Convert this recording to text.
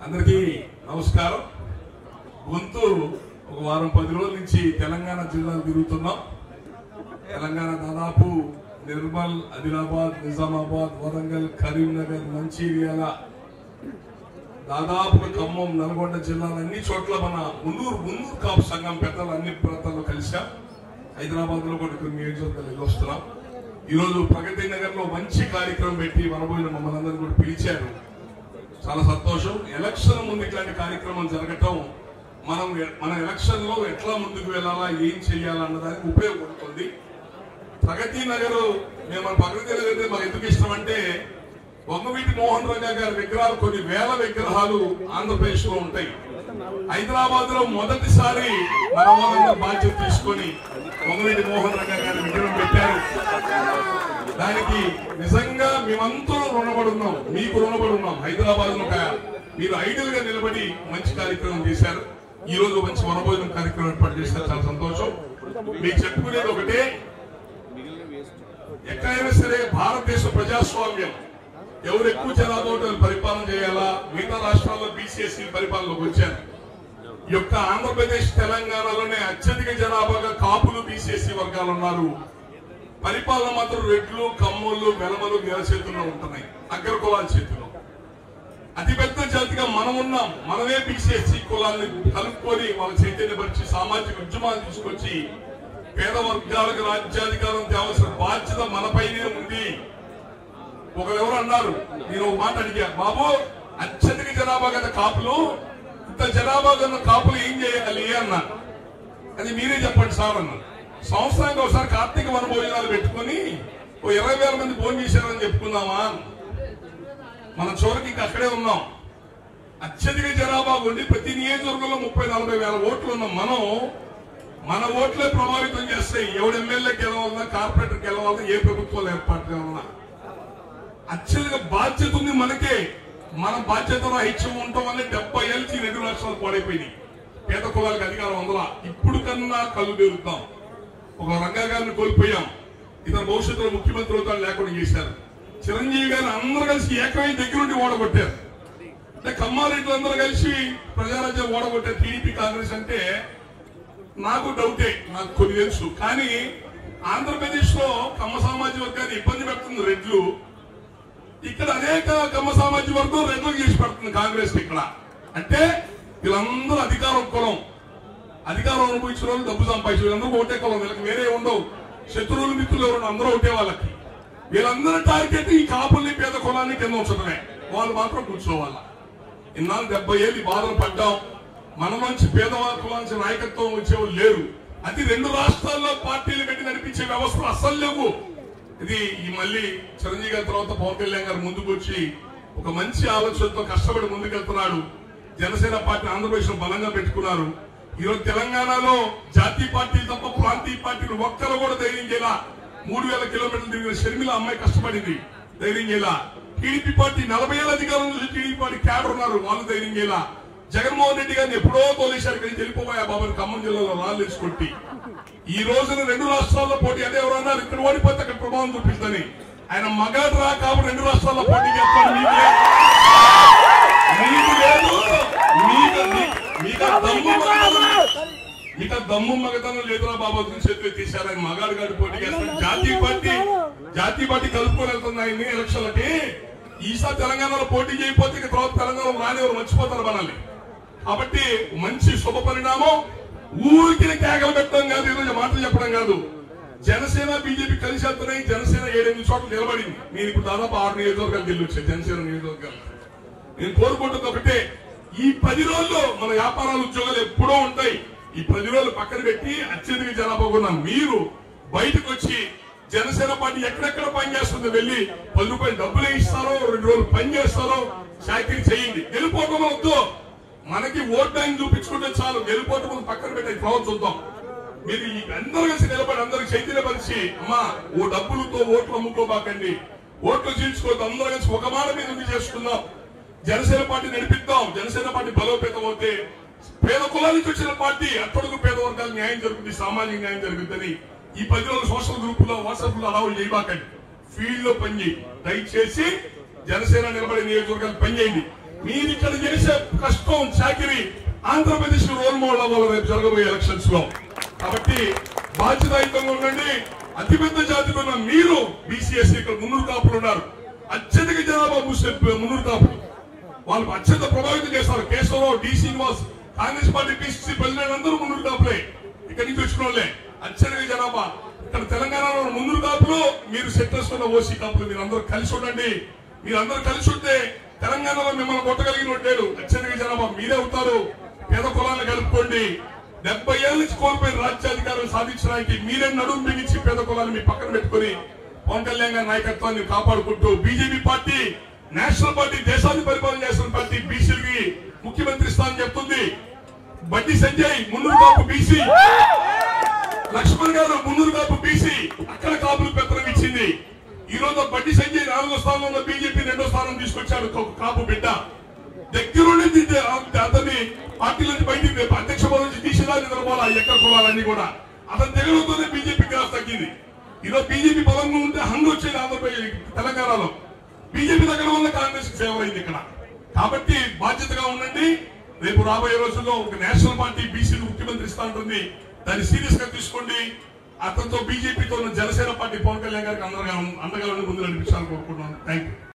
అందరికీ నమస్కారం గొంతు ఒక వారం పది రోజుల నుంచి తెలంగాణ జిల్లాలు తిరుగుతున్నాం తెలంగాణ దాదాపు నిర్మల్ ఆదిలాబాద్ నిజామాబాద్ వరంగల్ కరీంనగర్ మంచిర్యాల దాదాపుగా ఖమ్మం నల్గొండ జిల్లాల అన్ని చోట్ల మన మున్నూరు మున్నూరు కాపు సంఘం పెద్దలు అన్ని ప్రాంతాల్లో కలిసాం హైదరాబాద్ లో కూడా కొన్ని నియోజకవర్గాలు వెళ్ళి వస్తున్నాం ఈ రోజు ప్రగతి నగర్ లో మంచి కార్యక్రమం పెట్టి మనబోయిన మమ్మల్ని అందరినీ కూడా పిలిచారు చాలా సంతోషం ఎలక్షన్ ముందు ఇట్లాంటి కార్యక్రమం జరగటం మనం మన ఎలక్షన్ లో ఎట్లా ముందుకు వెళ్ళాలా ఏం చేయాలా అన్నదానికి ఉపయోగపడుతుంది ప్రగతి నగర్ మేము మన ప్రగతి నగర్ అంటే మాకు ఎందుకు ఇష్టం అంటే వంగవీటి మోహన్ రంగా గారి విగ్రహాలు కొన్ని వేల విగ్రహాలు ఆంధ్రప్రదేశ్ లో ఉంటాయి హైదరాబాద్ లో మొదటిసారి మన వాళ్ళందరూ బాధ్యత తీసుకొని వంగవీటి మోహన్ రంగా గారి విగ్రహం పెట్టారు దానికి నిజంగా మేమంతా రుణపడి ఉన్నాం మీకు రుణపడి ఉన్నాం హైదరాబాద్ లో ఒక మీరు ఐడియల్ గా నిలబడి మంచి కార్యక్రమం చేశారు ఈ రోజు మంచి వనభోజనం కార్యక్రమం ఏర్పాటు చేశారు చాలా సంతోషం మీకు చెప్పుకునేది ఒకటే ఎక్కడైనా సరే భారతదేశ ప్రజాస్వామ్యం ఎవరు ఎక్కువ జనాభా ఉంటే వాళ్ళు పరిపాలన చేయాలా మిగతా రాష్ట్రాల్లో బీసీఎస్సీ పరిపాలనలోకి వచ్చారు ఈ యొక్క ఆంధ్రప్రదేశ్ తెలంగాణలోనే అత్యధిక జనాభాగా కాపులు బీసీఎస్సీ వర్గాలు ఉన్నారు పరిపాలన మాత్రం రెడ్లు కమ్మోళ్ళు వెలమలు వీళ్ళ చేతుల్లో ఉంటున్నాయి అగ్ర కులాల చేతిలో అతిపెద్ద జాతిగా మనం ఉన్నాం మనమే బీసీఎస్సీ కులాన్ని కలుపుకొని వాళ్ళ చైతన్యపరిచి సామాజిక ఉద్యమాలు తీసుకొచ్చి పేద వర్గాలకు రాజ్యాధికారం తేవాల్సిన బాధ్యత మనపైనే ఉంది ఒకరెవరు అన్నారు నేను ఒక మాట అడిగా బాబు అత్యధిక జనాభా గల కాపులు ఇంత జనాభా గల కాపులు ఏం చేయాలి అన్నారు అది మీరే చెప్పండి సార్ అన్నారు సంవత్సరానికి ఒకసారి కార్తీక వన భోజనాలు పెట్టుకొని ఓ ఇరవై వేల మంది భోజనం చేశారని చెప్పుకుందామా మన చివరికి ఇంకా అక్కడే ఉన్నాం అత్యధిక జనాభా ఉండి ప్రతి నియోజకవర్గంలో ముప్పై నలభై వేల ఓట్లు ఉన్నాం మనం మన ఓట్లే ప్రభావితం చేస్తాయి ఎవడు ఎమ్మెల్యే గెలవాలన్నా కార్పొరేటర్ గెలవాలన్నా ఏ ప్రభుత్వాలు ఏర్పాటు కావాలన్నా అత్యధిక బాధ్యత ఉంది మనకే మన బాధ్యత రాహిత్యం ఉండటం వల్ల డెబ్బై ఏళ్ళకి ఈ రెండు రాష్ట్రాలు పాడైపోయినాయి పేద కులాలకు అధికారం ఉందలా ఇప్పుడు కన్నా కళ్ళు తెరుద్దాం ఒక రంగా గారిని కోల్పోయాం ఇతను భవిష్యత్తులో ముఖ్యమంత్రి అవుతాడు లేకుండా చేశారు చిరంజీవి గారిని అందరూ కలిసి ఏకమై దగ్గరుండి ఓడగొట్టారు అంటే కమ్మారెడ్డి అందరూ కలిసి ప్రజారాజ్యం ఓడగొట్టారు టీడీపీ కాంగ్రెస్ అంటే నాకు డౌటే నాకు కొన్ని తెలుసు కానీ ఆంధ్రప్రదేశ్ లో కమ్మ సామాజిక వర్గాన్ని ఇబ్బంది పెడుతుంది రెడ్లు ఇక్కడ అనేక కమ్మ సామాజిక వర్గం రెడ్లకు చేసి పెడుతుంది కాంగ్రెస్ ఇక్కడ అంటే వీళ్ళందరూ అధికారం కులం అధికారం అనుభవించిన వాళ్ళు డబ్బు సంపాదించిన వాళ్ళు అందరూ ఒకటే కులం వీళ్ళకి వేరే ఉండవు శత్రువులు మిత్రులు ఎవరు అందరూ ఒకటే వాళ్ళకి వీళ్ళందరూ టార్గెట్ ఈ కాపుల్ని పేద కులాన్ని కింద ఉంచడమే వాళ్ళు మాత్రం కూర్చోవాల ఇన్నాళ్ళు డెబ్బై ఏళ్ళు ఈ బాధలు పడ్డాం మన నుంచి పేదవాళ్ళ కులాంచి నాయకత్వం వచ్చేవాళ్ళు లేరు అది రెండు రాష్ట్రాల్లో పార్టీలు పెట్టి నడిపించే వ్యవస్థలు అస్సలు లేవు ఇది ఈ మళ్ళీ చిరంజీవి గారి తర్వాత పవన్ కళ్యాణ్ గారు ముందుకు వచ్చి ఒక మంచి ఆలోచనతో కష్టపడి ముందుకెళ్తున్నాడు జనసేన పార్టీ ఆంధ్రప్రదేశ్ లో బలంగా పెట్టుకున్నారు ఈరోజు తెలంగాణలో జాతీయ పార్టీలు తప్ప ప్రాంతీయ పార్టీలు ఒక్కరు కూడా ధైర్యం చేయాల మూడు వేల కిలోమీటర్లు తిరిగిన షర్మిల అమ్మాయి కష్టపడింది ధైర్యం చేయాల టీడీపీ పార్టీ నలభై ఏళ్ళ అధికారం నుంచి టీడీపీ పార్టీ క్యాడర్ ఉన్నారు వాళ్ళు ధైర్యం చేయాల జగన్మోహన్ రెడ్డి గారిని ఎప్పుడో తోలేశారు ఇక్కడి నుంచి వెళ్ళిపోయా బాబు ఖమ్మం జిల్లాలో రాళ్ళు కొట్టి ఈ రోజున రెండు రాష్ట్రాల్లో పోటీ అదే ఎవరన్నారు ఇక్కడ ఓడిపోతే అక్కడ ప్రభావం చూపిస్తుంది ఆయన మగాడు రా కాబట్టి రెండు రాష్ట్రాల్లో పోటీ చేస్తాడు మీకు లేదు. మీకు లేదు మీకు మీకు ఆ దమ్ము మగతనం- మీకు ఆ దమ్ము మగతనం లేదురా బాబు అతని చేతులు తీశారు ఆయన మగాడు గాడి పోటీ చేస్తాడు జాతీయ పార్టీ జాతీయ పార్టీ కలుపుకొని వెళ్తుంది ఆయన్ని ఎలక్షన్లకి ఈసారి తెలంగాణలో పోటీ చేయకపోతే ఇక తర్వాత తెలంగాణ రానివారు మర్చిపోతారు మనల్ని కాబట్టి మంచి శుభ పరిణామం ఊరికి కేకలు పెట్టడం కాదు ఈరోజు మాటలు చెప్పడం కాదు జనసేన బీజేపీ కలిసి వెళ్తున్నాయి జనసేన ఏడెనిమిది చోట్ల నిలబడింది నేను ఇప్పుడు దాదాపు ఆరు నియోజకవర్గాలు గెలిచాను జనసేన నియోజకవర్గాలు నేను కోరుకుంటుంది ఒకటే ఈ పది రోజుల్లో మన వ్యాపారాలు ఉద్యోగాలు ఎప్పుడో ఉంటాయి ఈ పది రోజులు పక్కన పెట్టి అత్యధిక జనాభా ఉన్న మీరు బయటకు వచ్చి జనసేన పార్టీ ఎక్కడెక్కడ పనిచేస్తుందో వెళ్ళి పది రూపాయలు డబ్బులు ఇస్తారో రెండు రోజులు పని చేస్తారో చాకరీ చేయండి గెలుపోవటం వద్దు మనకి ఓట్ బ్యాంక్ చూపించుకుంటే చాలు గెలుపోవటం మనం పక్కన పెట్టి ప్రభావం చూద్దాం మీరు ఈ అందరూ కలిసి నిలబడి అందరికి చైతన్యపరిచి అమ్మా ఓ డబ్బులతో ఓట్లు అమ్ముకోబాకండి ఓట్లు చీల్చుకోవద్దు అందరూ కలిసి ఒక మాట మీద ఉంది చేసుకుందాం జనసేన పార్టీ నడిపిద్దాం జనసేన పార్టీ బలోపేతం అవుతే పేద కులానికి వచ్చిన పార్టీ అట్టడుగు పేద వర్గాలు న్యాయం జరుగుతుంది సామాజిక న్యాయం జరుగుతుంది ఈ పది రోజులు సోషల్ గ్రూప్ లో వాట్సాప్ లో అలా చేయబాకండి ఫీల్డ్ లో పనిచేయి దయచేసి జనసేన నిలబడే నియోజకవర్గాలు పనిచేయండి మీరు ఇక్కడ చేసే కష్టం చాకిరి ఆంధ్రప్రదేశ్ రోల్ మోడల్ అవ్వాలి రేపు జరగబోయే ఎలక్షన్స్ లో కాబట్టి బాధ్యతాయుతంగా ఉండండి అతిపెద్ద జాతిలో ఉన్న మీరు బీసీఎస్ ఇక్కడ మున్నూరు కాపులు ఉన్నారు అత్యధిక జనాభా ముస్లిం మున్నూరు కాపులు వాళ్ళు అత్యంత ప్రభావితం చేస్తారు Keshava Rao D Srinivas Congress party PCC president అందరూ మున్నూరు కాపులే ఇక్కడి నుంచి వచ్చిన వాళ్ళే అత్యధిక జనాభా ఇక్కడ తెలంగాణలో ఉన్న మున్నూరు కాపులు మీరు సెక్టర్స్ ఉన్న ఓసీ కాపులు మీరు అందరూ కలిసి ఉండండి మీరు అందరూ కలిసి ఉంటే తెలంగాణలో మిమ్మల్ని కొట్టగలిగిన లేడు అత్యధిక జనాభా మీరే అవుతారు పేద కులాలను కలుపుకోండి డెబ్బై ఏళ్ళ నుంచి కోల్పోయిన రాజ్యాధికారం సాధించడానికి మీరే నడుము బిగించి పేద కులాలను మీ పక్కన పెట్టుకుని పవన్ కళ్యాణ్ గారి నాయకత్వాన్ని కాపాడుకుంటూ బీజేపీ పార్టీ నేషనల్ పార్టీ దేశాన్ని పరిపాలన చేస్తున్న పార్టీ బీసీలకి ముఖ్యమంత్రి స్థానం చెప్తుంది బండి సంజయ్ మున్నూరు కాపు బీసీ లక్ష్మణ్ గారు మున్నూరు కాపు బీసీ అక్కడ కాపులు పెత్తనం ఇచ్చింది ఈ రోజు బండి సంజయ్ నాలుగో స్థానంలో బీజేపీ రెండో స్థానం తీసుకొచ్చాడు ఒక కాపు బిడ్డ దగ్గరుండి దిద్దే అతన్ని పార్టీ నుంచి బయటికి రేపు అధ్యక్ష పదవి నుంచి తీసేదా నిద్రపోవాలి ఆ ఎక్కడ కులాలన్నీ కూడా అతని దగ్గరతోనే బీజేపీ గ్రాఫ్ తగ్గింది ఈరోజు బీజేపీ బలంగా ఉంటే హంగు వచ్చేది ఆంధ్రప్రదేశ్ తెలంగాణలో బీజేపీ దగ్గర వల్ల కాంగ్రెస్ ఫేవర్ అయింది ఇక్కడ కాబట్టి బాధ్యతగా ఉండండి రేపు రాబోయే రోజుల్లో ఒక నేషనల్ పార్టీ బీసీలు ముఖ్యమంత్రి ఇస్తా ఉంటుంది దాన్ని సీరియస్ గా తీసుకోండి అతనితో బీజేపీతో ఉన్న జనసేన పార్టీ పవన్ కళ్యాణ్ గారికి అందరగా అండగా ఉండి ముందు నడిపించాలని కోరుకుంటున్నాను థ్యాంక్ యూ